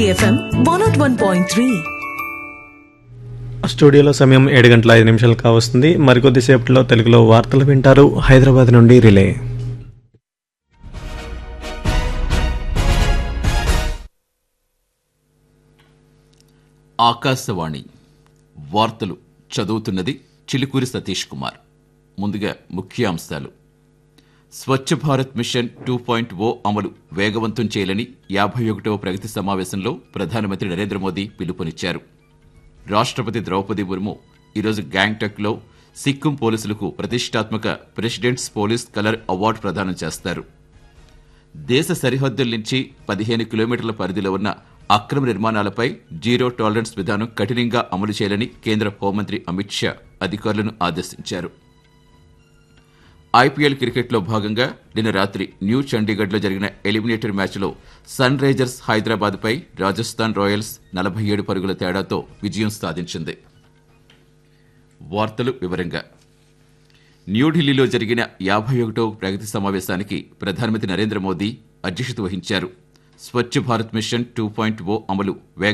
Hit FM 101.3. స్టూడియోలో సమయం ఏడు గంటల ఐదు నిమిషాలు కావస్తుంది మరికొద్దిసేపట్లో తెలుగులో వార్తలు వింటారు హైదరాబాద్ నుండి రిలే ఆకాశవాణి వార్తలు చదువుతున్నది చిలుకూరి సతీష్ కుమార్ ముందుగా ముఖ్యాంశాలు Swachh Bharat mission two point O అమలు వేగవంతం చేయాలని యాభై ఒకటవ ప్రగతి సమావేశంలో ప్రధానమంత్రి నరేంద్ర మోదీ పిలుపునిచ్చారు రాష్ట్రపతి ద్రౌపది ముర్ము ఈరోజు గ్యాంగ్టక్లో సిక్కిం పోలీసులకు ప్రతిష్టాత్మక ప్రెసిడెంట్స్ పోలీస్ కలర్ అవార్డు ప్రదానం చేస్తారు దేశ సరిహద్దుల నుంచి పదిహేను కిలోమీటర్ల పరిధిలో ఉన్న అక్రమ నిర్మాణాలపై జీరో టాలరెన్స్ విధానం కఠినంగా అమలు చేయాలని కేంద్ర హోంమంత్రి అమిత్ షా అధికారులను ఆదేశించారు ఐపీఎల్ క్రికెట్లో భాగంగా నిన్న రాత్రి న్యూ చండీగఢ్లో జరిగిన ఎలిమినేటర్ మ్యాచ్లో సన్ రైజర్స్ హైదరాబాద్పై రాజస్థాన్ రాయల్స్ నలభై ఏడు పరుగుల తేడాతో విజయం సాధించింది వార్తలు వివరంగా న్యూఢిల్లీలో జరిగిన యాభై ఒకటో ప్రగతి సమావేశానికి ప్రధానమంత్రి నరేంద్ర మోదీ అధ్యక్షత వహించారు Swachh Bharat mission two point O అమలు వేగ